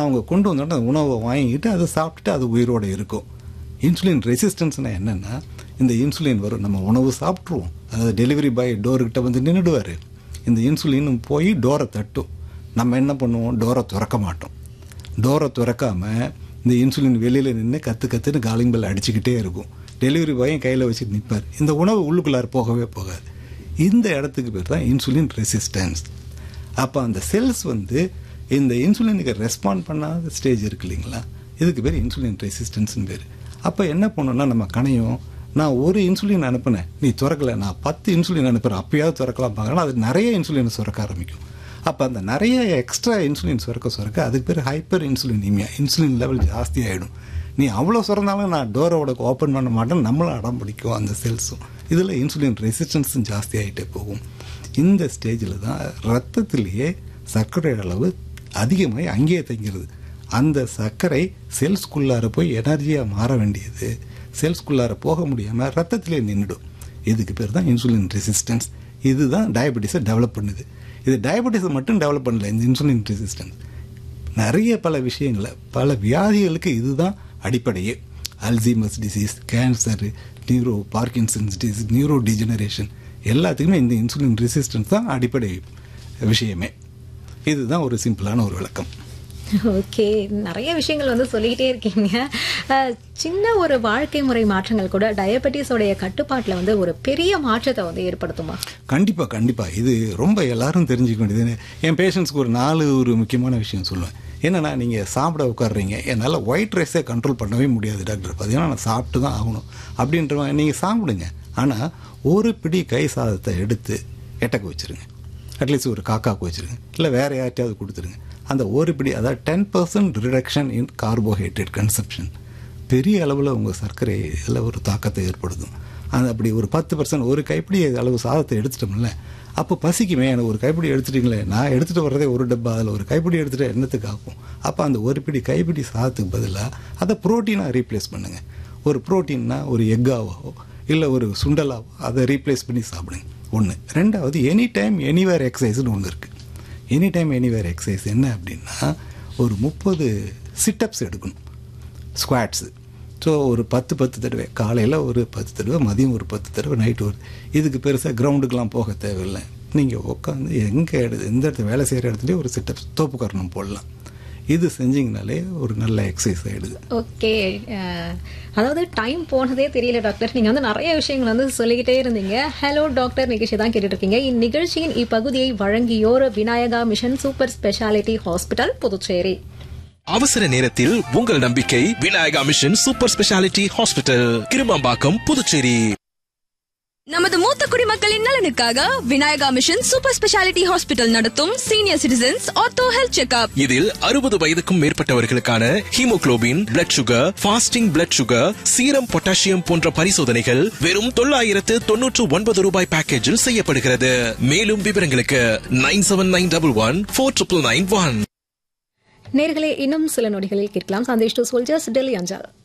அவங்க கொண்டு வந்தோடனே அந்த உணவை வாங்கிட்டு அதை சாப்பிட்டுட்டு அது உயிரோடு இருக்கும் இன்சுலின் ரெசிஸ்டன்ஸ்னால் என்னென்னா இந்த இன்சுலின் வரும் நம்ம உணவு சாப்பிட்ருவோம் அதாவது டெலிவரி பாய் டோர்கிட்ட வந்து நின்றுடுவார் இந்த இன்சுலினும் போய் டோரை தட்டும் நம்ம என்ன பண்ணுவோம் டோரை திறக்க மாட்டோம் டோரை திறக்காம இந்த இன்சுலின் வெளியில் நின்று கற்று கற்றுன்னு காலிங் பெல் அடிச்சுக்கிட்டே இருக்கும் டெலிவரி பாயும் கையில் வச்சுட்டு நிற்பார் இந்த உணவு உள்ளுக்குள்ளார போகவே போகாது இந்த இடத்துக்கு பேர் தான் இன்சுலின் ரெசிஸ்டன்ஸ் அப்போ அந்த செல்ஸ் வந்து இந்த இன்சுலினுக்கு ரெஸ்பாண்ட் பண்ணாத ஸ்டேஜ் இருக்கு இல்லைங்களா இதுக்கு பேர் இன்சுலின் ரெசிஸ்டன்ஸ்னு பேர் அப்போ என்ன பண்ணோம்னா நம்ம கணையும் நான் ஒரு இன்சுலின் அனுப்புனேன் நீ திறக்கல நான் பத்து இன்சுலின் அனுப்புகிறேன் அப்பயாவது திறக்கலாம் பார்க்கலாம் அது நிறைய இன்சுலினை சுரக்க ஆரம்பிக்கும் அப்போ அந்த நிறைய எக்ஸ்ட்ரா இன்சுலின் சுரக்க சுரக்க அதுக்கு பேர் ஹைப்பர் இன்சுலினிமியா இன்சுலின் லெவல் ஜாஸ்தி ஆகிடும் நீ அவ்வளோ சுரந்தாலும் நான் டோரோட ஓப்பன் பண்ண மாட்டேன் நம்மளும் அடம் பிடிக்கும் அந்த செல்ஸும் இதில் இன்சுலின் ரெசிஸ்டன்ஸும் ஜாஸ்தி ஆகிட்டே போகும் இந்த ஸ்டேஜில் தான் ரத்தத்திலேயே சர்க்கரை அளவு அதிகமாகி அங்கேயே தங்கிறது அந்த சர்க்கரை செல்ஸ்குள்ளார போய் எனர்ஜியாக மாற வேண்டியது செல்ஸ்குள்ளார போக முடியாமல் ரத்தத்திலே நின்றுடும் இதுக்கு பேர் தான் இன்சுலின் ரெசிஸ்டன்ஸ் இதுதான் டயபெட்டிஸை டெவலப் பண்ணுது இது டயபெட்டிஸை மட்டும் டெவலப் பண்ணல இந்த இன்சுலின் ரெசிஸ்டன்ஸ் நிறைய பல விஷயங்களை பல வியாதிகளுக்கு இதுதான் அடிப்படையே Alzheimer's disease cancer neuro Parkinson's disease neuro degeneration எல்லாத்துக்குமே இந்த இன்சுலின் ரெசிஸ்டன்ஸ் தான் அடிப்படை விஷயமே இதுதான் ஒரு சிம்பிளான ஒரு விளக்கம் ஓகே நிறைய விஷயங்கள் வந்து சொல்லிக்கிட்டே இருக்கீங்க அஹ், சின்ன ஒரு வாழ்க்கை முறை மாற்றங்கள் கூட டயபெட்டிஸோடைய கட்டுப்பாட்டில் வந்து ஒரு பெரிய மாற்றத்தை வந்து ஏற்படுத்துமா கண்டிப்பா கண்டிப்பா இது ரொம்ப எல்லாரும் தெரிஞ்சுக்க வேண்டியது என் பேஷண்ட்ஸ்க்கு ஒரு நாலு ஒரு முக்கியமான விஷயம் சொல்லுவேன் என்னன்னா நீங்க சாப்பிட உட்காடுறீங்க என்னால் ஒயிட் ரைஸே கண்ட்ரோல் பண்ணவே முடியாது டாக்டர் பார்த்தீங்கன்னா நான் சாப்பிட்டு தான் ஆகணும் அப்படின்றவங்க நீங்க சாப்பிடுங்க ஆனா ஒரு பிடி கை சாதத்தை எடுத்து எட்டக்கு வச்சிருங்க அட்லீஸ்ட் ஒரு காக்காக்கு வச்சிருங்க இல்லை வேற யார்ட்டையாவது கொடுத்துருங்க அந்த ஒரு பிடி அதாவது ten percent reduction in carbohydrate consumption பெரிய அளவில் உங்கள் சர்க்கரை இதில் ஒரு தாக்கத்தை ஏற்படுத்தும் அது அப்படி ஒரு பத்து பர்சன்ட் ஒரு கைப்பிடி அளவு சாதத்தை எடுத்துட்டோம்ல அப்போ பசிக்குமே எனக்கு ஒரு கைப்பிடி எடுத்துட்டீங்களே நான் எடுத்துகிட்டு வர்றதே ஒரு டப்பா அதில் ஒரு கைப்பிடி எடுத்துகிட்டு என்னத்துக்கு ஆகும் அப்போ அந்த ஒரு பிடி கைப்பிடி சாதத்துக்கு பதிலாக அதை ப்ரோட்டீனாக ரீப்ளேஸ் பண்ணுங்கள் ஒரு ப்ரோட்டீன்னா ஒரு எக்காவோ இல்லை ஒரு சுண்டலாவோ அதை ரீப்ளேஸ் பண்ணி சாப்பிடுங்க ஒன்று ரெண்டாவது எனி டைம் எனிவேர் எக்ஸசைஸ்னு ஒன்று இருக்குது எனி டைம் எனிவேர் எக்ஸசைஸ் என்ன அப்படின்னா ஒரு முப்பது சிட்டப்ஸ் எடுக்கணும் ஸ்குவாட்ஸு ஸோ ஒரு பத்து பத்து தடவை காலையில் ஒரு பத்து தடவை மதியம் ஒரு பத்து தடவை நைட்டு ஒரு இதுக்கு பெருசாக கிரவுண்டுக்கெலாம் போக தேவையில்லை நீங்கள் உட்காந்து எங்கே எடு எந்த இடத்துல வேலை செய்கிற இடத்துலையே ஒரு சிட்டப்ஸ் தோப்பு காரணம் போடலாம் இது செஞ்சிங்கனாலே ஒரு நல்ல எக்ஸசைஸ் ஆகிடுது ஓகே அஹ், அதாவது டைம் போனதே தெரியல டாக்டர் நீங்க வந்து நிறைய விஷயங்கள் வந்து சொல்லிக்கிட்டே இருந்தீங்க ஹலோ டாக்டர் நிகழ்ச்சி தான் கேட்டுட்டு இருக்கீங்க இந்நிகழ்ச்சியின் இப்பகுதியை வழங்கியோர் Vinayaka Mission Super Speciality Hospital Puducherry அவசர நேரத்தில் உங்கள் நம்பிக்கை Vinayaka Mission Super Speciality Hospital Kirumampakkam Puducherry நமது மூத்த குடிமக்களின் நலனுக்காக Vinayaka Mission Super Speciality Hospital நடத்தும் senior citizens ortho health checkup இதில் அறுபது வயதுக்கும் மேற்பட்டவர்களுக்கான haemoglobin blood sugar fasting blood sugar serum potassium போன்ற பரிசோதனைகள் வெறும் தொள்ளாயிரத்து தொன்னூற்று ஒன்பது ரூபாய் பேக்கேஜில் செய்யப்படுகிறது மேலும் விவரங்களுக்கு nine seven nine double one four triple nine one நேர்களே இன்னும் சில நொடிகளில் கேட்கலாம் சந்தேஷ் டு சோல்ஜர்ஸ் டெல்லி அஞ்சால்